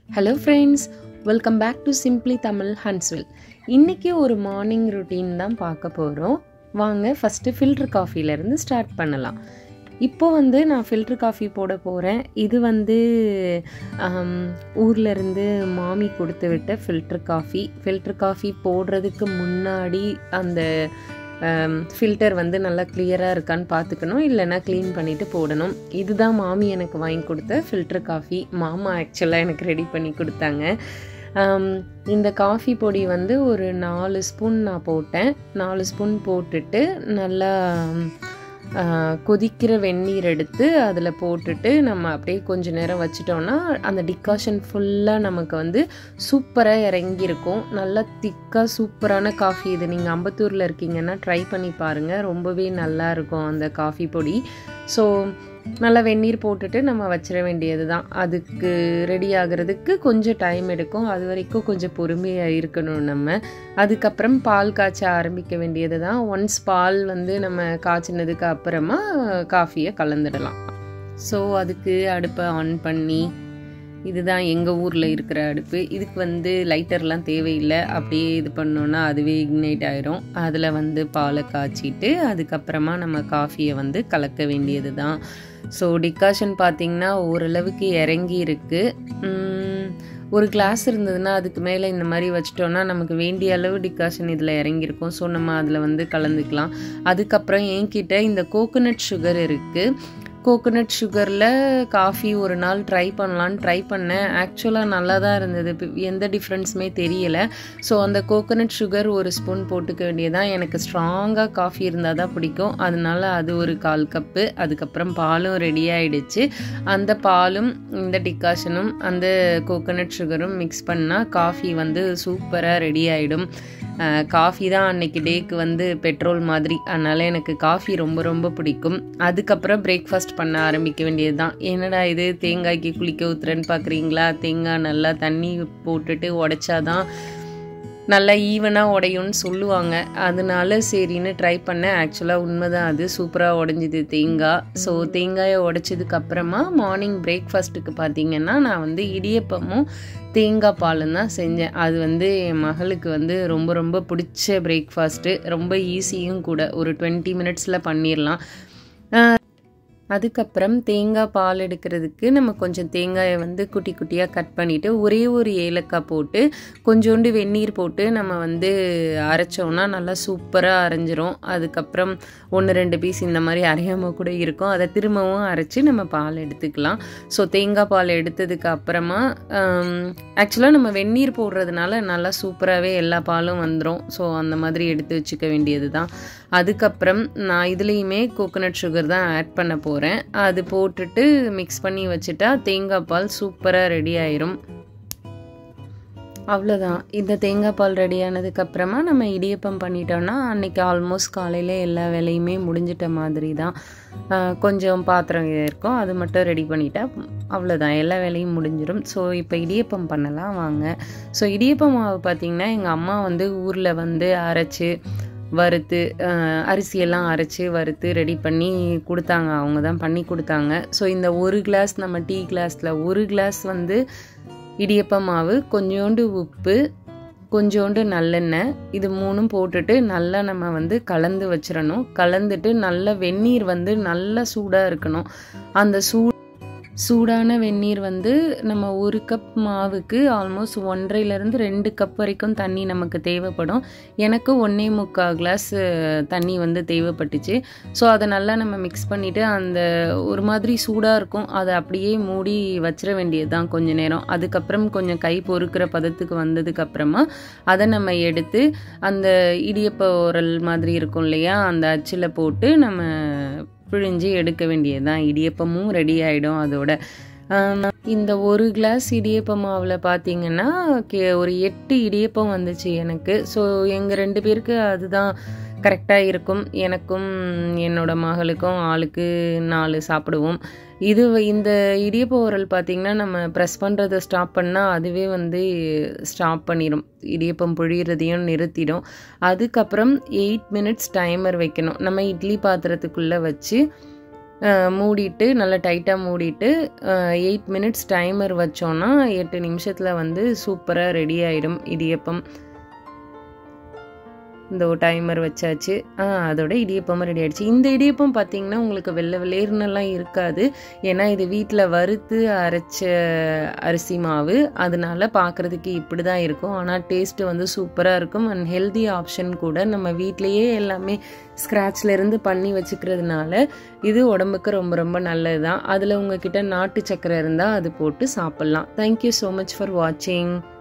hello friends welcome back to simply Tamil ஹன்ஸ்வெல் இன்றைக்கி ஒரு மார்னிங் ரொட்டீன் தான் பார்க்க போகிறோம் வாங்க ஃபஸ்ட்டு ஃபில்டர் காஃபிலேருந்து ஸ்டார்ட் பண்ணலாம் இப்போ வந்து நான் ஃபில்டர் காஃபி போட போகிறேன் இது வந்து ஊர்லேருந்து மாமி கொடுத்து விட்ட ஃபில்டர் காஃபி ஃபில்டர் காஃபி போடுறதுக்கு முன்னாடி அந்த ஃபில்டர் வந்து நல்லா கிளியராக இருக்கான்னு பார்த்துக்கணும் இல்லைன்னா க்ளீன் பண்ணிவிட்டு போடணும் இதுதான் மாமி எனக்கு வாங்கி கொடுத்த ஃபில்டர் காஃபி மாமா ஆக்சுவலாக எனக்கு ரெடி பண்ணி கொடுத்தாங்க இந்த காஃபி பொடி வந்து ஒரு நாலு ஸ்பூன் நான் போட்டேன் நாலு ஸ்பூன் போட்டுட்டு நல்லா கொதிக்கிற வெந்நீர் எடுத்து அதில் போட்டுட்டு நம்ம அப்படியே கொஞ்ச நேரம் வச்சிட்டோன்னா அந்த டிகாஷன் ஃபுல்லாக நமக்கு வந்து சூப்பராக இறங்கியிருக்கும் நல்லா திக்காக சூப்பரான காஃபி இது நீங்கள் அம்பத்தூரில் இருக்கீங்கன்னா ட்ரை பண்ணி பாருங்கள் ரொம்பவே நல்லா இருக்கும் அந்த காஃபி பொடி ஸோ நல்லா வெந்நீர் போட்டுட்டு நம்ம வச்சிட வேண்டியது தான் அதுக்கு ரெடி ஆகிறதுக்கு கொஞ்சம் டைம் எடுக்கும் அது வரைக்கும் கொஞ்சம் பொறுமையாக இருக்கணும் நம்ம அதுக்கப்புறம் பால் காய்ச்ச ஆரம்பிக்க வேண்டியது தான் ஒன்ஸ் பால் வந்து நம்ம காய்ச்சினதுக்கு அப்புறமா காஃபியை கலந்துடலாம் ஸோ அதுக்கு அடுப்பை ஆன் பண்ணி இதுதான் எங்கள் ஊரில் இருக்கிற அடுப்பு இதுக்கு வந்து லைட்டர்லாம் தேவையில்லை அப்படியே இது பண்ணோன்னா அதுவே இக்னைட் ஆயிரும் அதில் வந்து பாலை காய்ச்சிட்டு அதுக்கப்புறமா நம்ம காஃபியை வந்து கலக்க வேண்டியது தான் ஸோ டிகாஷன் பார்த்திங்கன்னா ஓரளவுக்கு இறங்கி இருக்குது ஒரு கிளாஸ் இருந்ததுன்னா அதுக்கு மேலே இந்த மாதிரி வச்சிட்டோன்னா நமக்கு வேண்டிய அளவு டிகாஷன் இதில் இறங்கியிருக்கும் ஸோ நம்ம அதில் வந்து கலந்துக்கலாம் அதுக்கப்புறம் என்கிட்ட இந்த கோகோனட் சுகர் இருக்குது கோகோனட் சுகரில் காஃபி ஒரு நாள் ட்ரை பண்ணலான்னு ட்ரை பண்ணேன் ஆக்சுவலாக நல்லா தான் இருந்தது எந்த டிஃப்ரென்ஸுமே தெரியலை ஸோ அந்த கோகோனட் சுகர் ஒரு ஸ்பூன் போட்டுக்க வேண்டியதான் எனக்கு ஸ்ட்ராங்காக காஃபி இருந்தால் தான் பிடிக்கும் அதனால அது ஒரு கால் கப்பு அதுக்கப்புறம் பாலும் ரெடி ஆகிடுச்சு அந்த பாலும் இந்த டிகாஷனும் அந்த கோகோனட் சுகரும் மிக்ஸ் பண்ணால் காஃபி வந்து சூப்பராக ரெடி ஆகிடும் காஃபி தான் அன்னைக்கு டேக்கு வந்து பெட்ரோல் மாதிரி அதனால் எனக்கு காஃபி ரொம்ப ரொம்ப பிடிக்கும் அதுக்கப்புறம் பிரேக்ஃபாஸ்ட் பண்ண ஆரம்பிக்க வேண்டியது தான் என்னடா இது தேங்காய்க்கு குளிக்க ஊற்றுறேன்னு பார்க்குறீங்களா தேங்காய் நல்லா தண்ணி போட்டுட்டு உடைச்சாதான் நல்லா ஈவனாக உடையும்னு சொல்லுவாங்க அதனால சரின்னு ட்ரை பண்ணேன் ஆக்சுவலாக உண்மைதான் அது சூப்பராக உடஞ்சிது தேங்காய் ஸோ தேங்காயை உடைச்சதுக்கு அப்புறமா மார்னிங் பிரேக்ஃபாஸ்ட்டுக்கு பார்த்தீங்கன்னா நான் வந்து இடியப்பமும் தேங்காய் பாலும் தான் செஞ்சேன் அது வந்து என் மகளுக்கு வந்து ரொம்ப ரொம்ப பிடிச்ச பிரேக்ஃபாஸ்ட்டு ரொம்ப ஈஸியும் கூட ஒரு டுவெண்ட்டி மினிட்ஸில் பண்ணிடலாம் அதுக்கப்புறம் தேங்காய் பால் எடுக்கிறதுக்கு நம்ம கொஞ்சம் தேங்காயை வந்து குட்டி குட்டியாக கட் பண்ணிவிட்டு ஒரே ஒரு ஏலக்காய் போட்டு கொஞ்சோண்டு வெந்நீர் போட்டு நம்ம வந்து அரைச்சோன்னா நல்லா சூப்பராக அரைஞ்சிரும் அதுக்கப்புறம் ஒன்று ரெண்டு பீஸ் இந்த மாதிரி அரையாமல் கூட இருக்கும் அதை திரும்பவும் அரைச்சி நம்ம பால் எடுத்துக்கலாம் ஸோ தேங்காய் பால் எடுத்ததுக்கு அப்புறமா ஆக்சுவலாக நம்ம வெந்நீர் போடுறதுனால நல்லா சூப்பராகவே எல்லா பாலும் வந்துடும் ஸோ அந்த மாதிரி எடுத்து வச்சுக்க வேண்டியது தான் அதுக்கப்புறம் நான் இதுலேயுமே கோகோனட் சுகர் தான் ஆட் பண்ண போகிறேன் அது போட்டுட்டு மிக்ஸ் பண்ணி வச்சுட்டா தேங்காய் பால் சூப்பராக ரெடி ஆயிரும் அவ்வளோதான் இந்த தேங்காய் பால் ரெடி ஆனதுக்கப்புறமா நம்ம இடியப்பம் பண்ணிட்டோம்னா அன்றைக்கி ஆல்மோஸ்ட் காலையில் எல்லா வேலையுமே முடிஞ்சிட்ட மாதிரி தான் கொஞ்சம் பாத்திரம் இருக்கும் அது மட்டும் ரெடி பண்ணிட்டா அவ்வளோதான் எல்லா வேலையும் முடிஞ்சிடும் ஸோ இப்போ இடியப்பம் பண்ணலாம் வாங்க ஸோ இடியப்பம் மாவு பார்த்திங்கன்னா எங்கள் அம்மா வந்து ஊரில் வந்து அரைச்சி வறுத்து அரிசியெல்லாம் அரைச்சி வறுத்து ரெடி பண்ணி கொடுத்தாங்க அவங்க தான் பண்ணி கொடுத்தாங்க ஸோ இந்த ஒரு கிளாஸ் நம்ம டீ கிளாஸில் ஒரு கிளாஸ் வந்து இடியப்ப மாவு கொஞ்சோண்டு உப்பு கொஞ்சோண்டு நல்லெண்ணெய் இது மூணும் போட்டுட்டு நல்லா நம்ம வந்து கலந்து வச்சிடணும் கலந்துட்டு நல்ல வெந்நீர் வந்து நல்லா சூடாக இருக்கணும் அந்த சூ சூடான வெந்நீர் வந்து நம்ம ஒரு கப் மாவுக்கு ஆல்மோஸ்ட் ஒன்றரைலேருந்து ரெண்டு கப் வரைக்கும் தண்ணி நமக்கு தேவைப்படும் எனக்கு ஒன்றே முக்கால் கிளாஸ் தண்ணி வந்து தேவைப்பட்டுச்சு ஸோ அதை நல்லா நம்ம மிக்ஸ் பண்ணிவிட்டு அந்த ஒரு மாதிரி சூடாக இருக்கும் அதை அப்படியே மூடி வச்சிட வேண்டியது தான் கொஞ்சம் நேரம் அதுக்கப்புறம் கொஞ்சம் கை பொறுக்கிற பதத்துக்கு வந்ததுக்கப்புறமா அதை நம்ம எடுத்து அந்த இடியப்ப உரல் மாதிரி இருக்கும் இல்லையா அந்த அச்சில் போட்டு நம்ம பிழிஞ்சு எடுக்க வேண்டியது தான் இடியப்பமும் ரெடி ஆகிடும் அதோட இந்த ஒரு கிளாஸ் இடியப்ப மாவில் பார்த்தீங்கன்னா கே ஒரு எட்டு இடியப்பம் வந்துச்சு எனக்கு ஸோ எங்கள் ரெண்டு பேருக்கு அதுதான் கரெக்டாக இருக்கும் எனக்கும் என்னோட மகளுக்கும் ஆளுக்கு நாலு சாப்பிடுவோம் இது இந்த இடியப்ப உரல் பார்த்திங்கன்னா நம்ம ப்ரெஸ் பண்ணுறதை ஸ்டாப் பண்ணால் அதுவே வந்து ஸ்டாப் பண்ணிடும் இடியப்பம் புழியறதையும் நிறுத்திடும் அதுக்கப்புறம் எயிட் மினிட்ஸ் டைமர் வைக்கணும் நம்ம இட்லி பாத்திரத்துக்குள்ளே வச்சு மூடிட்டு நல்லா டைட்டாக மூடிட்டு எயிட் மினிட்ஸ் டைமர் வச்சோன்னா எட்டு நிமிஷத்தில் வந்து சூப்பராக ரெடி ஆகிடும் இடியப்பம் இந்த டைமர் வச்சாச்சு அதோட இடியப்பமும் ரெடி ஆகிடுச்சு இந்த இடியப்பம் பார்த்தீங்கன்னா உங்களுக்கு வெள்ளை வெள்ளேர்னெல்லாம் இருக்காது ஏன்னா இது வீட்டில் வறுத்து அரைச்ச அரிசி மாவு அதனால பார்க்குறதுக்கு இப்படி தான் இருக்கும் ஆனால் டேஸ்ட்டு வந்து சூப்பராக இருக்கும் அண்ட் ஹெல்தி ஆப்ஷன் கூட நம்ம வீட்லேயே எல்லாமே ஸ்க்ராட்ச்லேருந்து பண்ணி வச்சுக்கிறதுனால இது உடம்புக்கு ரொம்ப ரொம்ப நல்லது தான் அதில் உங்ககிட்ட நாட்டு சக்கரை இருந்தால் அது போட்டு சாப்பிட்லாம் தேங்க்யூ ஸோ மச் ஃபார் வாட்சிங்